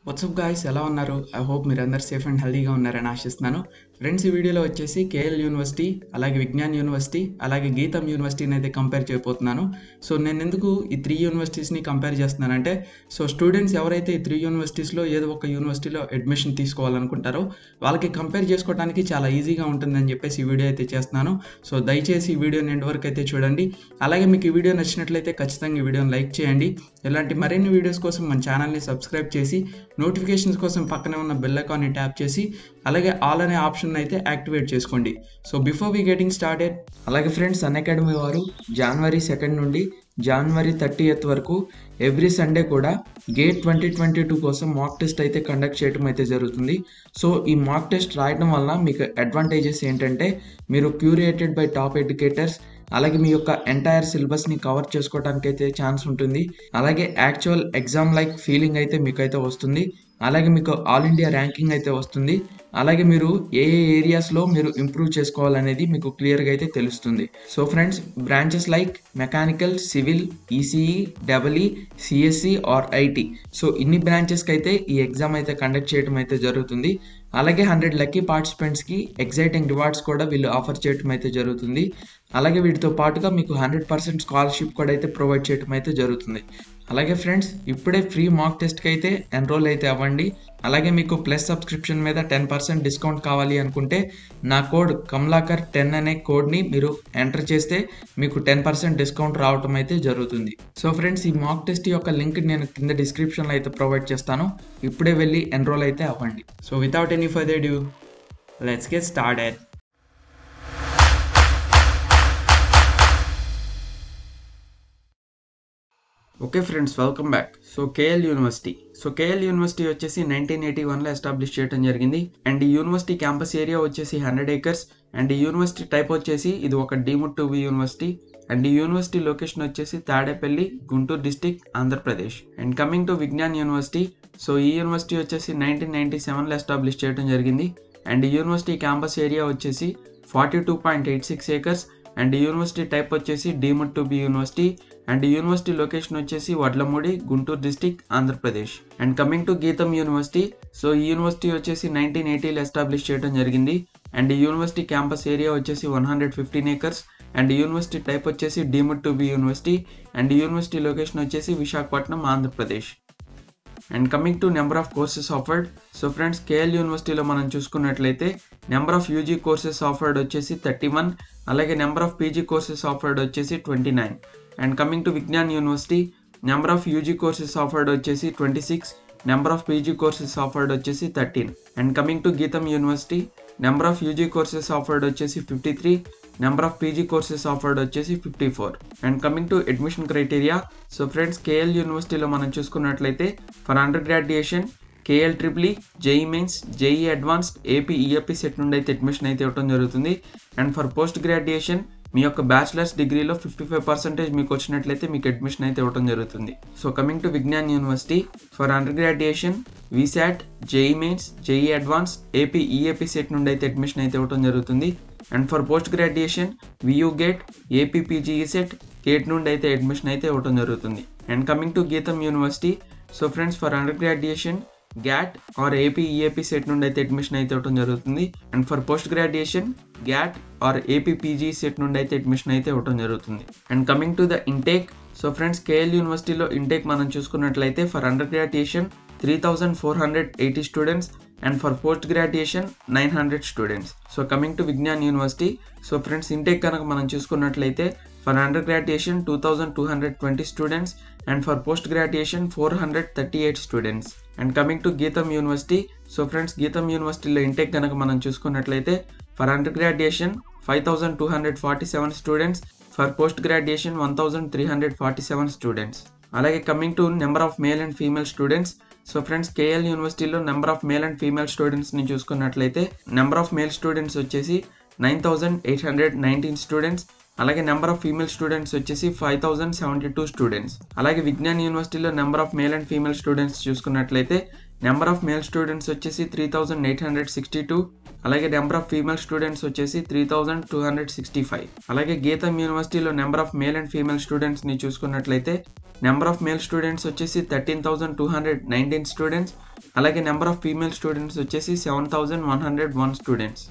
WhatsApp guys ఎలా ఉన్నారు I hope మీరు అందరు సేఫ్ అండ్ హెల్దీగా ఉన్నారని ఆశిస్తున్నాను ఫ్రెండ్స్ ఈ వీడియోలో వచ్చేసి కేఎల్ యూనివర్సిటీ అలాగే విజ్ఞాన్ యూనివర్సిటీ అలాగే గీతం యూనివర్సిటీని అయితే కంపేర్ చేయబోతున్నాను సో నేను ఎందుకు ఈ త్రీ యూనివర్సిటీస్ని కంపేర్ చేస్తున్నానంటే సో స్టూడెంట్స్ ఎవరైతే ఈ త్రీ యూనివర్సిటీస్లో ఏదో ఒక యూనివర్సిటీలో అడ్మిషన్ తీసుకోవాలనుకుంటారో వాళ్ళకి కంపేర్ చేసుకోవడానికి చాలా ఈజీగా ఉంటుందని చెప్పేసి ఈ వీడియో అయితే చేస్తున్నాను సో దయచేసి ఈ వీడియోని ఎండ్ వరకు అయితే చూడండి అలాగే మీకు ఈ వీడియో నచ్చినట్లయితే ఖచ్చితంగా ఈ వీడియోని లైక్ చేయండి ఇలాంటి మరిన్ని వీడియోస్ కోసం మన ఛానల్ని సబ్స్క్రైబ్ చేసి నోటిఫికేషన్స్ కోసం పక్కనే ఉన్న బెల్ ఐకాన్ని ట్యాప్ చేసి అలాగే ఆల్ అనే ఆప్షన్ అయితే యాక్టివేట్ చేసుకోండి so before we getting started అలాగే ఫ్రెండ్స్ అన్ అకాడమీ వారు జనవరి సెకండ్ నుండి జనవరి థర్టీ ఎయిత్ వరకు ఎవ్రీ సండే కూడా గేట్ ట్వంటీ ట్వంటీ టూ కోసం మాక్ టెస్ట్ అయితే కండక్ట్ చేయడం అయితే జరుగుతుంది సో ఈ మాక్ టెస్ట్ రాయడం వల్ల మీకు అడ్వాంటేజెస్ ఏంటంటే మీరు క్యూరియేటెడ్ బై టాప్ ఎడ్యుకేటర్స్ అలాగే మీ యొక్క ఎంటైర్ సిలబస్ని కవర్ చేసుకోవడానికి అయితే ఛాన్స్ ఉంటుంది అలాగే యాక్చువల్ ఎగ్జామ్ లైక్ ఫీలింగ్ అయితే మీకు అయితే వస్తుంది అలాగే మీకు ఆల్ ఇండియా ర్యాంకింగ్ అయితే వస్తుంది అలాగే మీరు ఏ ఏ ఏరియాస్లో మీరు ఇంప్రూవ్ చేసుకోవాలనేది మీకు క్లియర్గా అయితే తెలుస్తుంది so friends branches like mechanical civil ECE double E CSE or IT so ఇన్ని బ్రాంచెస్కి అయితే ఈ ఎగ్జామ్ అయితే కండక్ట్ చేయడం అయితే జరుగుతుంది అలాగే హండ్రెడ్ లక్కీ పార్టిసిపెంట్స్కి ఎగ్జైటింగ్ రివార్డ్స్ కూడా వీళ్ళు ఆఫర్ చేయడం అయితే జరుగుతుంది అలాగే వీటితో పాటుగా మీకు హండ్రెడ్ పర్సెంట్ స్కాలర్షిప్ కూడా అయితే ప్రొవైడ్ చేయడం అయితే జరుగుతుంది అలాగే ఫ్రెండ్స్ ఇప్పుడే ఫ్రీ మాక్ టెస్ట్కి అయితే ఎన్రోల్ అయితే అవ్వండి అలాగే మీకు ప్లస్ సబ్స్క్రిప్షన్ మీద టెన్ పర్సెంట్ డిస్కౌంట్ కావాలి అనుకుంటే నా కోడ్ కమలాకర్ టెన్ అనే కోడ్ని మీరు ఎంటర్ చేస్తే మీకు టెన్ పర్సెంట్ డిస్కౌంట్ రావటం అయితే జరుగుతుంది సో ఫ్రెండ్స్ ఈ మాక్ టెస్ట్ యొక్క లింక్ నేను కింద డిస్క్రిప్షన్లో అయితే ప్రొవైడ్ చేస్తాను ఇప్పుడే వెళ్ళి ఎన్రోల్ అయితే అవ్వండి so without any further due let's get started okay friends welcome back so KL university so KL university వచ్చేసి నైన్టీన్ ఎయిటీ వన్లో ఎస్టాబ్లిష్ చేయడం జరిగింది అండ్ ఈ యూనివర్సిటీ క్యాంపస్ ఏరియా వచ్చేసి హండ్రెడ్ ఏకర్స్ అండ్ ఈ యూనివర్సిటీ టైప్ వచ్చేసి ఇది ఒక deemed to be university and ఈ యూనివర్సిటీ లొకేషన్ వచ్చేసి Tadepalli Guntur district Andhra Pradesh and coming to Vignan university so ఈ యూనివర్సిటీ వచ్చేసి నైన్టీన్ నైన్టీ సెవెన్లో ఎస్టాబ్లిష్ చేయడం జరిగింది అండ్ ఈ యూనివర్సిటీ క్యాంపస్ ఏరియా వచ్చేసి forty two point eight six acres and university type వచ్చేసి deemed to be university and university location వచ్చేసి Vadlamudi Guntur district Andhra Pradesh and coming to GITAM university so ఈ యూనివర్సిటీ వచ్చేసి నైన్టీన్ ఎయిటీలో ఎస్టాబ్లిష్ చేయడం జరిగింది అండ్ ఈ యూనివర్సిటీ క్యాంపస్ ఏరియా వచ్చేసి one hundred fifteen acres and university type వచ్చేసి deemed to be university and university location వచ్చేసి Visakhapatnam Andhra Pradesh and coming to number of courses offered so friends KL యూనివర్సిటీలో మనం చూసుకున్నట్లయితే number of UG courses offered వచ్చేసి thirty one అలాగే number of PG courses offered వచ్చేసి twenty nine and coming to Vignan university number of UG courses offered వచ్చేసి twenty six number of PG courses offered వచ్చేసి thirteen and coming to GITAM university number of UG courses offered వచ్చేసి fifty three number of PG courses offered వచ్చేసి fifty four and coming to admission criteria so friends KL యూనివర్సిటీలో మనం చూసుకున్నట్లయితే for under graduation KL triple JEE mains JEE advanced AP EAPCET నుండి అయితే admission అయితే ఇవ్వడం జరుగుతుంది అండ్ ఫర్ పోస్ట్ గ్రాడ్యుయేషన్ మీ యొక్క బ్యాచిలర్స్ డిగ్రీలో ఫిఫ్టీ ఫైవ్ పర్సెంటేజ్ మీకు వచ్చినట్లయితే మీకు అడ్మిషన్ అయితే ఇవ్వడం జరుగుతుంది so coming to Vignan university for under graduation VSAT JEE mains JEE advance AP EAPCET నుండి అయితే అడ్మిషన్ అయితే ఇవ్వడం జరుగుతుంది అండ్ ఫర్ పోస్ట్ గ్రాడ్యుయేషన్ వియూ GATE AP PGECET GATE నుండి అయితే అడ్మిషన్ అయితే ఇవ్వడం జరుగుతుంది and coming to GITAM university so friends for under graduation GAT or AP EAPCET నుండి అయితే అడ్మిషన్ అయితే ఇవ్వడం జరుగుతుంది and for post graduation GAT or AP PG PGCET నుండి అయితే అడ్మిషన్ అయితే ఇవ్వడం జరుగుతుంది and coming to the intake so friends KL యూనివర్సిటీలో ఇంటేక్ మనం చూసుకున్నట్లయితే for under graduation three thousand four hundred eighty students and for post graduation nine hundred students so coming to Vignan university so friends intake కనుక మనం చూసుకున్నట్లయితే for under graduation two thousand two hundred twenty students and for post graduation four hundred thirty eight students and coming to GITAM university so friends GITAM యూనివర్సిటీలో intake కనుక మనం చూసుకున్నట్లయితే for under graduation five thousand two hundred forty seven students for post graduation one thousand three hundred forty seven students అలాగే coming to number of male and female students so friends KL యూనివర్సిటీలో number of male and female స్టూడెంట్స్ని చూసుకున్నట్లయితే number of male students వచ్చేసి nine thousand eight hundred nineteen students అలాగే number of female students వచ్చేసి five thousand seventy two students అలాగే విజ్ఞాన్ యూనివర్సిటీలో number of male and female students చూసుకున్నట్లయితే number of male students వచ్చేసి three thousand eight hundred sixty two అలాగే number of female students వచ్చేసి three thousand two hundred sixty five అలాగే గీతం యూనివర్సిటీలో number of male and female స్టూడెంట్స్ని చూసుకున్నట్లయితే number of male students వచ్చేసి thirteen thousand two hundred nineteen students అలాగే number of female students వచ్చేసి seven thousand one hundred one students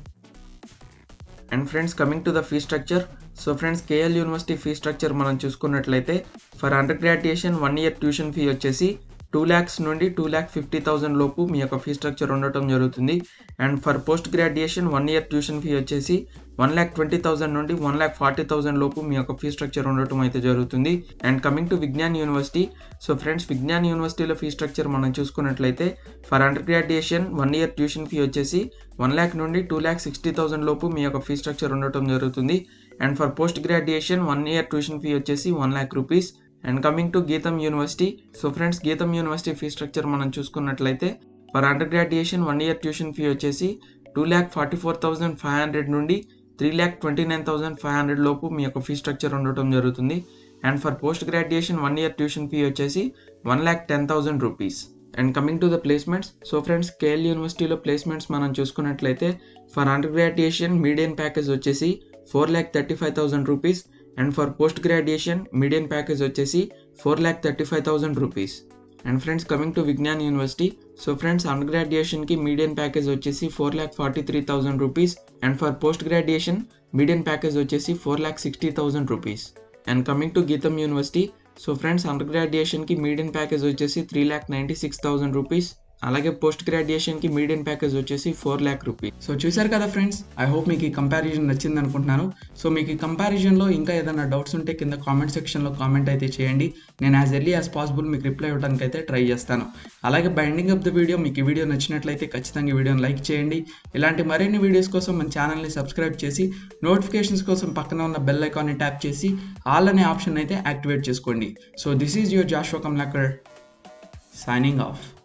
and friends coming to the fee structure so friends KL university fee structure మనం చూసుకున్నట్లయితే for under graduation one year tuition fee వచ్చేసి two lakhs నుండి two lakh fifty thousand లోపు మీ యొక్క fee structure ఉండటం జరుగుతుంది and for post graduation one year tuition fee వచ్చేసి వన్ ల్యాక్ ట్వంటీ థౌసండ్ నుండి వన్ ల్యాక్ ఫార్టీ థౌసండ్ లోపు మీ యొక్క ఫీ స్ట్రక్చర్ ఉండటం అయితే జరుగుతుంది and coming to Vignan university so friends Vignan యూనివర్సిటీలో ఫీ స్ట్రక్చర్ మనం చూసుకున్నట్లయితే for under graduation one year tuition fee వచ్చేసి వన్ ల్యాక్ నుండి టూ ల్యాక్ సిక్స్టీ థౌసండ్ లోపు మీ యొక్క ఫీ స్ట్రక్చర్ ఉండటం జరుగుతుంది and for post graduation one year tuition fee వచ్చేసి one lakh rupees and coming to GITAM university so friends GITAM university fee structure మనం చూసుకున్నట్లయితే for under graduation one year tuition fee వచ్చేసి two lakh forty four thousand five hundred నుండి three lakh twenty nine thousand five hundred లోపు మీ యొక్క fee structure ఉండటం జరుగుతుంది and for post graduation one year tuition fee వచ్చేసి one lakh ten thousand rupees and coming to the placements so friends KL యూనివర్సిటీలో placements మనం చూసుకున్నట్లయితే for under graduation medium package వచ్చేసి four lakh thirty five thousand rupees and for post graduation medium package వచ్చేసి four lakh thirty five thousand rupees and friends coming to Vignan university so friends under గ్రాడ్యుయేషన్కి medium package వచ్చేసి four lakh forty three thousand rupees and for post graduation medium package వచ్చేసి four lakh sixty thousand rupees and coming to GITAM university so friends under గ్రాడ్యుయేషన్కి medium package వచ్చేసి three lakh ninety six thousand rupees అలాగే post గ్రాడ్యుయేషన్కి medium package వచ్చేసి four lakh rupees so చూశారు కదా friends I hope మీకు ఈ కంపారిజన్ నచ్చింది అనుకుంటున్నాను సో మీకు ఈ కంపారిజన్లో ఇంకా ఏదైనా డౌట్స్ ఉంటే కింద కామెంట్ సెక్షన్లో కామెంట్ అయితే చేయండి నేను యాజ్ ఎర్లీ యాజ్ పాసిబుల్ మీకు రిప్లై ఇవ్వడానికి అయితే ట్రై చేస్తాను అలాగే బైండింగ్ ఆఫ్ ద వీడియో మీకు ఈ వీడియో నచ్చినట్లయితే ఖచ్చితంగా ఈ వీడియోని లైక్ చేయండి ఇలాంటి మరిన్ని వీడియోస్ కోసం మన ఛానల్ని సబ్స్క్రైబ్ చేసి నోటిఫికేషన్స్ కోసం పక్కన ఉన్న బెల్ ఐకాన్ని ట్యాప్ చేసి ఆల్ అనే ఆప్షన్ అయితే యాక్టివేట్ చేసుకోండి so this is your Joshua Kamlakar signing of